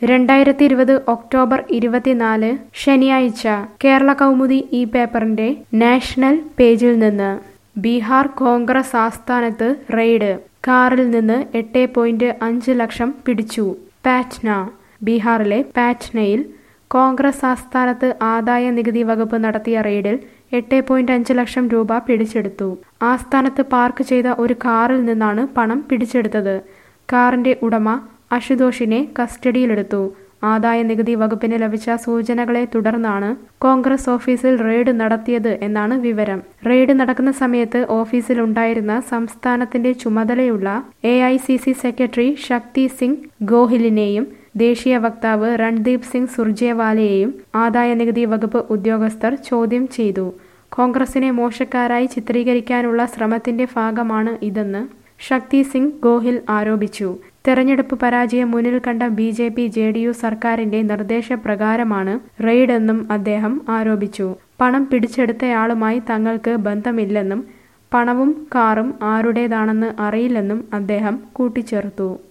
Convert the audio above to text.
രണ്ടായിരത്തി ഇരുപത് ഒക്ടോബർ ഇരുപത്തിനാല് ശനിയാഴ്ച കേരള കൗമുദി ഈ പേപ്പറിന്റെ നാഷണൽ പേജിൽ നിന്ന് ബീഹാർ കോൺഗ്രസ് ആസ്ഥാനത്ത് റെയ്ഡ് കാറിൽ നിന്ന് എട്ട് പോയിന്റ് അഞ്ച് ലക്ഷം പിടിച്ചു പാറ്റ്ന ബീഹാറിലെ പാറ്റ്നയിൽ കോൺഗ്രസ് ആസ്ഥാനത്ത് ആദായ നികുതി വകുപ്പ് നടത്തിയ റെയ്ഡിൽ എട്ട് പോയിന്റ് അഞ്ച് ലക്ഷം രൂപ പിടിച്ചെടുത്തു ആസ്ഥാനത്ത് പാർക്ക് ചെയ്ത ഒരു കാറിൽ നിന്നാണ് പണം പിടിച്ചെടുത്തത് കാറിന്റെ ഉടമ അശുതോഷിനെ കസ്റ്റഡിയിലെടുത്തു ആദായ നികുതി വകുപ്പിന് ലഭിച്ച സൂചനകളെ തുടർന്നാണ് കോൺഗ്രസ് ഓഫീസിൽ റെയ്ഡ് നടത്തിയത് എന്നാണ് വിവരം റെയ്ഡ് നടക്കുന്ന സമയത്ത് ഓഫീസിലുണ്ടായിരുന്ന സംസ്ഥാനത്തിന്റെ ചുമതലയുള്ള A I C C secretary Shakti Singh ഗോഹിലിനെയും ദേശീയ വക്താവ് രൺദീപ് സിംഗ് സുർജേവാലയെയും ആദായ നികുതി വകുപ്പ് ഉദ്യോഗസ്ഥർ ചോദ്യം ചെയ്തു കോൺഗ്രസിനെ മോശക്കാരായി ചിത്രീകരിക്കാനുള്ള ശ്രമത്തിന്റെ ഭാഗമാണ് ഇതെന്ന് ശക്തി സിംഗ് ഗോഹിൽ ആരോപിച്ചു തെരഞ്ഞെടുപ്പ് പരാജയം മുന്നിൽ കണ്ട B J P J D U സർക്കാരിന്റെ നിർദ്ദേശപ്രകാരമാണ് റെയ്ഡെന്നും അദ്ദേഹം ആരോപിച്ചു പണം പിടിച്ചെടുത്തയാളുമായി തങ്ങൾക്ക് ബന്ധമില്ലെന്നും പണവും കാറും ആരുടേതാണെന്ന് അറിയില്ലെന്നും അദ്ദേഹം കൂട്ടിച്ചേർത്തു